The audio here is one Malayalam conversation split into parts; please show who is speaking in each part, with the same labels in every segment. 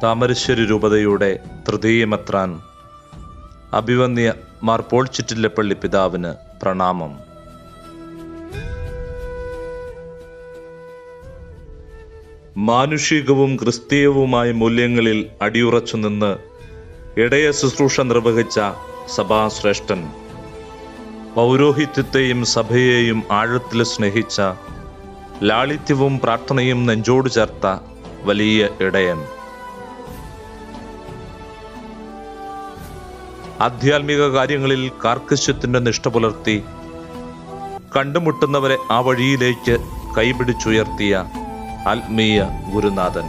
Speaker 1: താമരശ്ശേരി രൂപതയുടെ തൃതീയമെത്രാൻ അഭിവന്യ മാർ പോൾ ചിറ്റില്ലപ്പള്ളി പിതാവിന് പ്രണാമം മാനുഷികവും ക്രിസ്തീയവുമായ മൂല്യങ്ങളിൽ അടിയുറച്ചു നിന്ന് ഇടയ ശുശ്രൂഷ നിർവഹിച്ച സഭാശ്രേഷ്ഠൻ പൗരോഹിത്യത്തെയും സഭയെയും ആഴത്തിൽ സ്നേഹിച്ച ലാളിത്യവും പ്രാർത്ഥനയും നെഞ്ചോട് ചേർത്ത വലിയ ഇടയൻ ആധ്യാത്മിക കാര്യങ്ങളിൽ കാർക്കശ്യത്തിന്റെ നിഷ്ഠ പുലർത്തി കണ്ടുമുട്ടുന്നവരെ ആ വഴിയിലേക്ക് കൈപിടിച്ചുയർത്തിയ ആത്മീയ ഗുരുനാഥൻ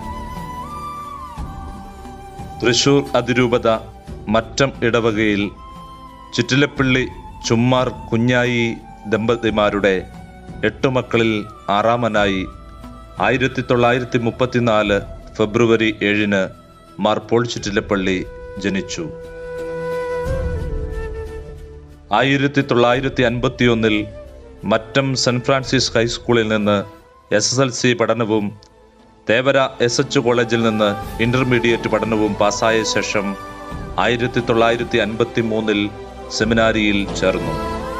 Speaker 1: തൃശൂർ അതിരൂപത മറ്റം ഇടവകയിൽ ചിറ്റിലപ്പള്ളി ചുമ്മാർ കുഞ്ഞായി ദമ്പതിമാരുടെ എട്ട് മക്കളിൽ ആറാമനായി ആയിരത്തി തൊള്ളായിരത്തി മുപ്പത്തിനാല് ഫെബ്രുവരി ഏഴിന് മാർ പോൾ ചിറ്റിലപ്പള്ളി ജനിച്ചു ആയിരത്തി തൊള്ളായിരത്തി അൻപത്തിയൊന്നിൽ മറ്റം സെന്റ് ഫ്രാൻസിസ് ഹൈസ്കൂളിൽ നിന്ന് എസ് എസ് എൽ സി പഠനവും തേവര എസ് എച്ച് കോളേജിൽ നിന്ന് ഇന്റർമീഡിയറ്റ് പഠനവും പാസ്സായ ശേഷം ആയിരത്തി തൊള്ളായിരത്തി അൻപത്തി മൂന്നിൽ സെമിനാരിയിൽ ചേർന്നു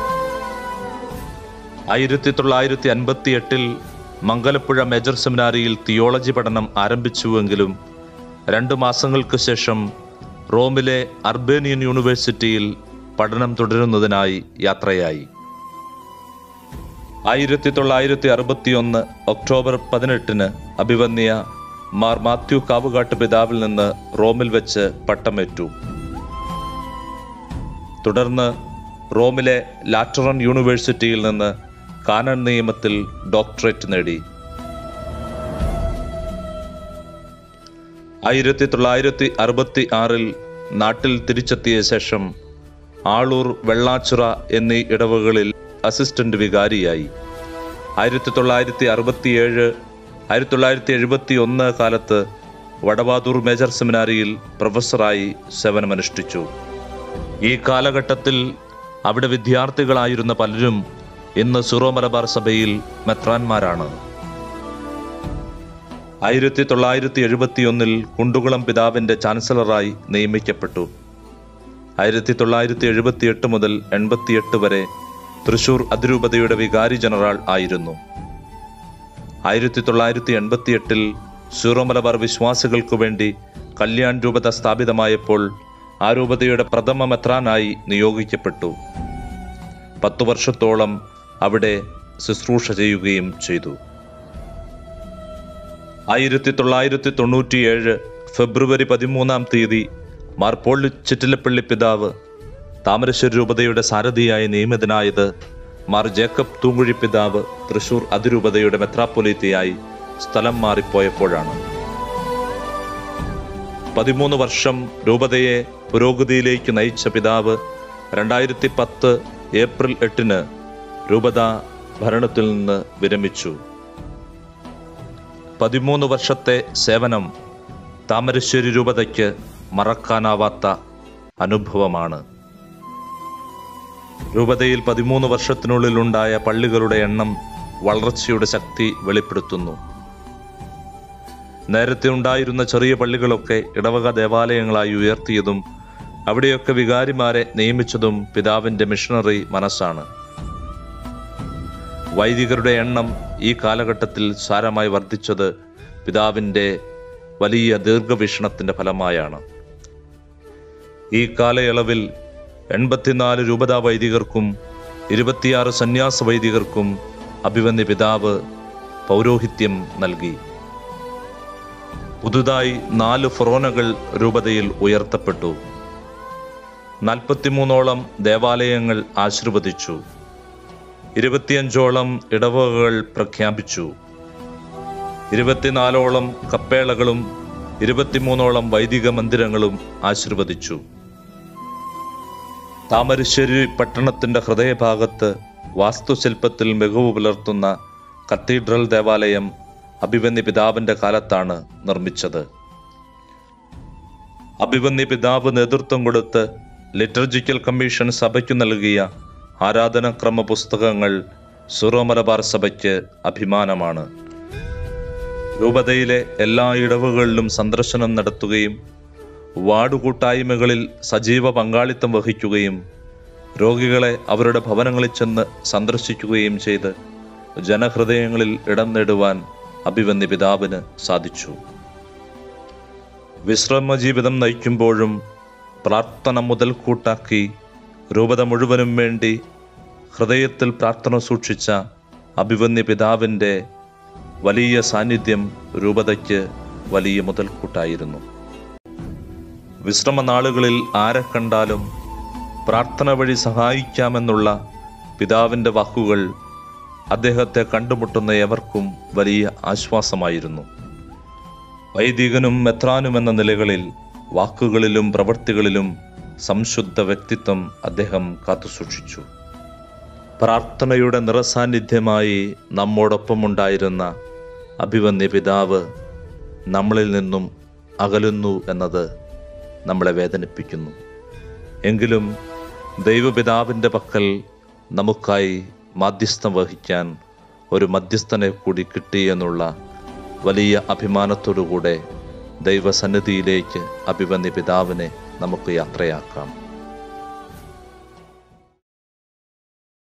Speaker 1: ആയിരത്തി തൊള്ളായിരത്തി അൻപത്തി എട്ടിൽ മംഗലപ്പുഴ മേജർ സെമിനാരിയിൽ തിയോളജി പഠനം ആരംഭിച്ചുവെങ്കിലും രണ്ടു മാസങ്ങൾക്ക് ശേഷം റോമിലെ അർബേനിയൻ യൂണിവേഴ്സിറ്റിയിൽ പഠനം തുടരുന്നതിനായി യാത്രയായി ആയിരത്തി തൊള്ളായിരത്തി അറുപത്തിയൊന്ന് ഒക്ടോബർ പതിനെട്ടിന് അഭിവന്യ മാർ മാത്യു കാവുകാട്ട് പിതാവിൽ നിന്ന് റോമിൽ വെച്ച് പട്ടമേറ്റു തുടർന്ന് റോമിലെ ലാറ്ററൻ യൂണിവേഴ്സിറ്റിയിൽ നിന്ന് കാനൺ നിയമത്തിൽ ഡോക്ടറേറ്റ് നേടി ആയിരത്തി തൊള്ളായിരത്തി അറുപത്തി ആറിൽ നാട്ടിൽ തിരിച്ചെത്തിയ ശേഷം ആളൂർ വെള്ളാച്ചുറ എന്നീ ഇടവകളിൽ അസിസ്റ്റന്റ് വികാരിയായി ആയിരത്തി തൊള്ളായിരത്തി അറുപത്തിയേഴ് ആയിരത്തി തൊള്ളായിരത്തി എഴുപത്തി ഒന്ന് കാലത്ത് വടവാതൂർ മേജർ സെമിനാരിയിൽ പ്രൊഫസറായി സേവനമനുഷ്ഠിച്ചു ഈ കാലഘട്ടത്തിൽ അവിടെ വിദ്യാർത്ഥികളായിരുന്ന പലരും ഇന്ന് സുറോ മലബാർ സഭയിൽ മെത്രാന്മാരാണ് ആയിരത്തി തൊള്ളായിരത്തി എഴുപത്തിയൊന്നിൽ കുണ്ടുകുളം പിതാവിന്റെ ചാൻസലറായി നിയമിക്കപ്പെട്ടു ആയിരത്തി തൊള്ളായിരത്തി എഴുപത്തിയെട്ട് മുതൽ എൺപത്തിയെട്ട് വരെ തൃശൂർ അതിരൂപതയുടെ വികാരി ജനറൽ ആയിരുന്നു ആയിരത്തി തൊള്ളായിരത്തി എൺപത്തിയെട്ടിൽ സീറോ മലബാർ വിശ്വാസികൾക്കു വേണ്ടി കല്യാൺ രൂപത സ്ഥാപിതമായപ്പോൾ ആ രൂപതയുടെ പ്രഥമ മെത്രാനായി നിയോഗിക്കപ്പെട്ടു പത്തു വർഷത്തോളം അവിടെ ശുശ്രൂഷ ചെയ്യുകയും ചെയ്തു ആയിരത്തി തൊള്ളായിരത്തി തൊണ്ണൂറ്റിയേഴ് ഫെബ്രുവരി പതിമൂന്നാം തീയതി മാർ പോൾ ചിറ്റിലപ്പള്ളി പിതാവ് താമരശ്ശേരി രൂപതയുടെ സാരഥിയായി നിയമിതനായത് മാർ ജേക്കബ് തൂങ്കുഴി പിതാവ് തൃശൂർ അതിരൂപതയുടെ മെത്രാപ്പൊലീത്തയായി സ്ഥലം മാറിപ്പോയപ്പോഴാണ് പതിമൂന്ന് വർഷം രൂപതയെ പുരോഗതിയിലേക്ക് നയിച്ച പിതാവ് രണ്ടായിരത്തി പത്ത് ഏപ്രിൽ എട്ടിന് രൂപത ഭരണത്തിൽ നിന്ന് വിരമിച്ചു പതിമൂന്ന് വർഷത്തെ സേവനം താമരശ്ശേരി രൂപതയ്ക്ക് മറക്കാനാവാത്ത അനുഭവമാണ് രൂപതയിൽ പതിമൂന്ന് വർഷത്തിനുള്ളിലുണ്ടായ പള്ളികളുടെ എണ്ണം വളർച്ചയുടെ ശക്തി വെളിപ്പെടുത്തുന്നു നേരത്തെ ഉണ്ടായിരുന്ന ചെറിയ പള്ളികളൊക്കെ ഇടവക ദേവാലയങ്ങളായി ഉയർത്തിയതും അവിടെയൊക്കെ വികാരിമാരെ നിയമിച്ചതും പിതാവിന്റെ മിഷണറി മനസ്സാണ് വൈദികരുടെ എണ്ണം ഈ കാലഘട്ടത്തിൽ സാരമായി വർദ്ധിച്ചത് പിതാവിന്റെ വലിയ ദീർഘവീക്ഷണത്തിന്റെ ഫലമായാണ് ഈ കാലയളവിൽ എൺപത്തിനാല് രൂപതാ വൈദികർക്കും ഇരുപത്തിയാറ് സന്യാസ വൈദികർക്കും അഭിവന്യ പിതാവ് പൗരോഹിത്യം നൽകി പുതുതായി നാല് ഫൊറോനകൾ രൂപതയിൽ ഉയർത്തപ്പെട്ടു നാൽപ്പത്തിമൂന്നോളം ദേവാലയങ്ങൾ ആശീർവദിച്ചു ഇരുപത്തിയഞ്ചോളം ഇടവകകൾ പ്രഖ്യാപിച്ചു ഇരുപത്തിനാലോളം കപ്പേളകളും ഇരുപത്തിമൂന്നോളം വൈദിക മന്ദിരങ്ങളും ആശീർവദിച്ചു താമരശ്ശേരി പട്ടണത്തിന്റെ ഹൃദയഭാഗത്ത് വാസ്തുശില്പത്തിൽ മികവ് പുലർത്തുന്ന കത്തീഡ്രൽ ദേവാലയം അഭിവന്യ പിതാവിന്റെ കാലത്താണ് നിർമ്മിച്ചത് അഭിവന്യ പിതാവ് നേതൃത്വം കൊടുത്ത് ലിറ്റർജിക്കൽ കമ്മീഷൻ സഭയ്ക്കു നൽകിയ ആരാധനാക്രമ പുസ്തകങ്ങൾ സുറോ മലബാർ സഭയ്ക്ക് അഭിമാനമാണ് രൂപതയിലെ എല്ലാ ഇടവുകളിലും സന്ദർശനം നടത്തുകയും വാർഡ് കൂട്ടായ്മകളിൽ സജീവ പങ്കാളിത്തം വഹിക്കുകയും രോഗികളെ അവരുടെ ഭവനങ്ങളിൽ ചെന്ന് സന്ദർശിക്കുകയും ചെയ്ത് ജനഹൃദയങ്ങളിൽ ഇടം നേടുവാൻ അഭിവന്യ പിതാവിന് സാധിച്ചു വിശ്രമ ജീവിതം നയിക്കുമ്പോഴും പ്രാർത്ഥന മുതൽക്കൂട്ടാക്കി രൂപത മുഴുവനും വേണ്ടി ഹൃദയത്തിൽ പ്രാർത്ഥന സൂക്ഷിച്ച അഭിവന്യ പിതാവിൻ്റെ വലിയ സാന്നിധ്യം രൂപതയ്ക്ക് വലിയ മുതൽക്കൂട്ടായിരുന്നു വിശ്രമ നാളുകളിൽ ആരെ കണ്ടാലും പ്രാർത്ഥന വഴി സഹായിക്കാമെന്നുള്ള പിതാവിൻ്റെ വാക്കുകൾ അദ്ദേഹത്തെ കണ്ടുമുട്ടുന്ന എവർക്കും വലിയ ആശ്വാസമായിരുന്നു വൈദികനും മെത്രാനും എന്ന നിലകളിൽ വാക്കുകളിലും പ്രവൃത്തികളിലും സംശുദ്ധ വ്യക്തിത്വം അദ്ദേഹം കാത്തുസൂക്ഷിച്ചു പ്രാർത്ഥനയുടെ നിറസാന്നിധ്യമായി നമ്മോടൊപ്പമുണ്ടായിരുന്ന അഭിവന്യ പിതാവ് നമ്മളിൽ നിന്നും അകലുന്നു എന്നത് നമ്മളെ വേദനിപ്പിക്കുന്നു എങ്കിലും ദൈവപിതാവിൻ്റെ പക്കൽ നമുക്കായി മാധ്യസ്ഥം വഹിക്കാൻ ഒരു മധ്യസ്ഥനെ കൂടി കിട്ടി എന്നുള്ള വലിയ അഭിമാനത്തോടുകൂടെ ദൈവസന്നിധിയിലേക്ക് അഭിവന്യ പിതാവിനെ നമുക്ക് യാത്രയാക്കാം